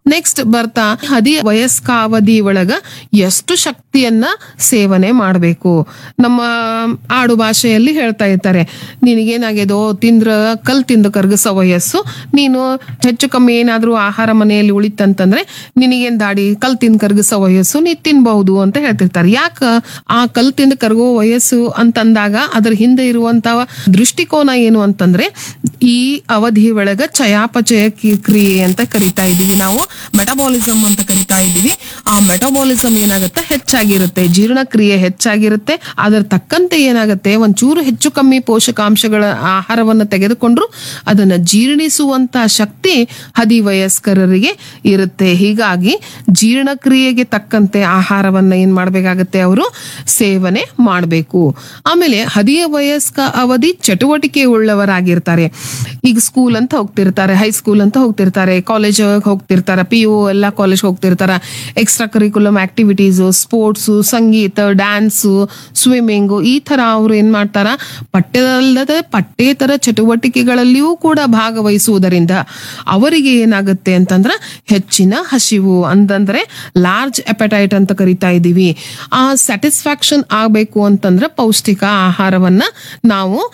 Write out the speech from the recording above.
next ಬರ್ತಾ ಹದಿ ವಯಸ್ಕಾವಧಿ ಒಳಗ ಎಷ್ಟು ಶಕ್ತಿಯನ್ನ ಸೇವನೆ ಮಾಡಬೇಕು ನಮ್ಮ ಆಡು ಭಾಷೆಯಲ್ಲಿ ಹೇಳ್ತಾ ಇರ್ತಾರೆ ನಿನಗೇನಾಗ್ಯದೋ ತಿಂದ್ರ ಕಲ್ ತಿಂದು ಕರಗಿಸೋ ವಯಸ್ಸು ನೀನು ಹೆಚ್ಚು ಕಮ್ಮಿ ಏನಾದ್ರೂ ಆಹಾರ ಮನೆಯಲ್ಲಿ ಉಳಿತಂತಂದ್ರೆ ನಿನಗೇನ್ ದಾಡಿ ಕಲ್ ತಿಂದು ಕರಗಿಸೋ ವಯಸ್ಸು ನೀ ತಿನ್ಬಹುದು ಅಂತ ಹೇಳ್ತಿರ್ತಾರೆ ಯಾಕ ಆ ಕಲ್ ತಿಂದು ಕರಗೋ ವಯಸ್ಸು ಅಂತಂದಾಗ ಅದ್ರ ಹಿಂದೆ ಇರುವಂತ ದೃಷ್ಟಿಕೋನ ಏನು ಅಂತಂದ್ರೆ ಈ ಅವಧಿ ಒಳಗ ಚಯಾಪಚಯ ಕಿ- ಕ್ರಿಯೆ ಅಂತ ಕರಿತಾ ಇದೀವಿ ನಾವು ಮೆಟಬಾಲಿಸಮ್ ಅಂತ ಕರಿತಾ ಇದೀವಿ ಆ ಮೆಟಬಾಲಿಸಮ್ ಏನಾಗುತ್ತೆ ಹೆಚ್ಚಾಗಿರುತ್ತೆ ಜೀರ್ಣಕ್ರಿಯೆ ಹೆಚ್ಚಾಗಿರುತ್ತೆ ಅದರ ತಕ್ಕಂತೆ ಏನಾಗುತ್ತೆ ಒಂಚೂರು ಹೆಚ್ಚು ಕಮ್ಮಿ ಪೋಷಕಾಂಶಗಳ ಆಹಾರವನ್ನ ತೆಗೆದುಕೊಂಡ್ರು ಅದನ್ನ ಜೀರ್ಣಿಸುವಂತ ಶಕ್ತಿ ಹದಿ ವಯಸ್ಕರರಿಗೆ ಇರುತ್ತೆ ಹೀಗಾಗಿ ಜೀರ್ಣಕ್ರಿಯೆಗೆ ತಕ್ಕಂತೆ ಆಹಾರವನ್ನ ಏನ್ ಮಾಡ್ಬೇಕಾಗತ್ತೆ ಅವರು ಸೇವನೆ ಮಾಡಬೇಕು ಆಮೇಲೆ ಹದಿಯ ವಯಸ್ಕ ಅವಧಿ ಚಟುವಟಿಕೆ ಉಳ್ಳವರಾಗಿರ್ತಾರೆ ಈಗ ಸ್ಕೂಲ್ ಅಂತ ಹೋಗ್ತಿರ್ತಾರೆ ಹೈಸ್ಕೂಲ್ ಅಂತ ಹೋಗ್ತಿರ್ತಾರೆ ಕಾಲೇಜ್ ಹೋಗ್ತಿರ್ತಾರೆ ಪಿ ಯು ಎಲ್ಲ ಕಾಲೇಜ್ ಹೋಗ್ತಿರ್ತಾರ ಎಕ್ಸ್ಟ್ರಾ ಕರಿಕ್ಯುಲಮ್ ಆಕ್ಟಿವಿಟೀಸು ಸ್ಪೋರ್ಟ್ಸು ಸಂಗೀತ ಡ್ಯಾನ್ಸು ಸ್ವಿಮ್ಮಿಂಗು ಈ ತರ ಅವ್ರು ಏನ್ ಮಾಡ್ತಾರ ಪಠ್ಯದಲ್ಲದೆ ಪಠ್ಯೇತರ ಚಟುವಟಿಕೆಗಳಲ್ಲಿಯೂ ಕೂಡ ಭಾಗವಹಿಸುವುದರಿಂದ ಅವರಿಗೆ ಏನಾಗುತ್ತೆ ಅಂತಂದ್ರ ಹೆಚ್ಚಿನ ಹಸಿವು ಅಂತಂದ್ರೆ ಲಾರ್ಜ್ ಎಪಟೈಟ್ ಅಂತ ಕರಿತಾ ಇದೀವಿ ಆ ಸ್ಯಾಟಿಸ್ಫ್ಯಾಕ್ಷನ್ ಆಗ್ಬೇಕು ಅಂತಂದ್ರೆ ಪೌಷ್ಟಿಕ ಆಹಾರವನ್ನ ನಾವು